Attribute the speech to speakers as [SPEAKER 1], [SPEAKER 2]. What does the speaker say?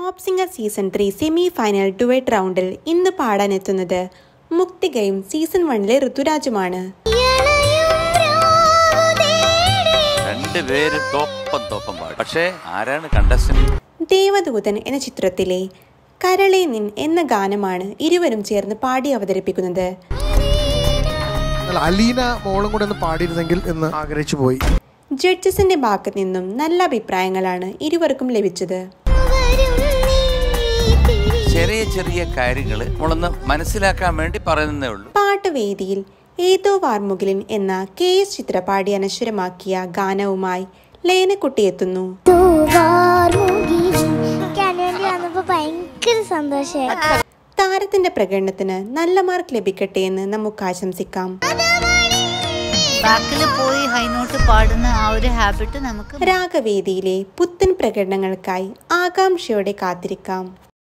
[SPEAKER 1] top singer season three semi final duet റൗണ്ടിൽ ഇന്ന് പാടാനെത്തുന്നത് മുക്തികയും season വണ്ണിലെ ഋതുരാജുമാണ്
[SPEAKER 2] രണ്ടുപേരും തോപ്പം തോപ്പം പാടും പക്ഷേ ആരാണ് കണ്ടസ്റ്റന്റ്
[SPEAKER 1] ദേവദൂതൻ എന്ന ചിത്രത്തിലെ കരളെ നിൻ എന്ന ഗാനമാണ് ഇരുവരും ചേർന്ന് പാടി അവതരിപ്പിക്കുന്നത്
[SPEAKER 3] എന്നാൽ അലീന മോളും കൂടെ ഒന്ന് പാടിയിരുന്നെങ്കിൽ എന്ന് ആഗ്രഹിച്ചു പോയി
[SPEAKER 1] ജഡ്ജസിന്റെ ഭാഗത്ത് നിന്നും നല്ല അഭിപ്രായങ്ങളാണ് ഇരുവർക്കും ലഭിച്ചത്
[SPEAKER 2] ചെറിയ ചെറിയ കാര്യങ്ങൾ നമ്മളൊന്ന് മനസ്സിലാക്കാൻ വേണ്ടി പറയുന്നതേ ഉള്ളൂ
[SPEAKER 1] പാട്ടുവേദിയിൽ ഏതോ വാർമുകിലിൻ എന്ന കെ എസ് ചിത്ര പാടി അനശ്വരമാക്കിയ ഗാനവുമായി ലേനക്കുട്ടി എത്തുന്നു
[SPEAKER 4] വേണ്ടി വന്നപ്പോ ഭയങ്കര സന്തോഷമായി
[SPEAKER 1] താരത്തിന്റെ പ്രകടനത്തിന് നല്ല മാർക്ക് ലഭിക്കട്ടെ എന്ന് നമുക്ക് ആശംസിക്കാം
[SPEAKER 5] ബാക്കിൽ പോയി ഹൈ നോട്ട് പാടുന്ന ആ ഒരു ഹാബിറ്റ് നമുക്ക്
[SPEAKER 1] രാഗവേദിയിലെ പുത്തൻ പ്രകടനങ്ങൾക്കായി ആകാംക്ഷയോടെ കാത്തിരിക്കാം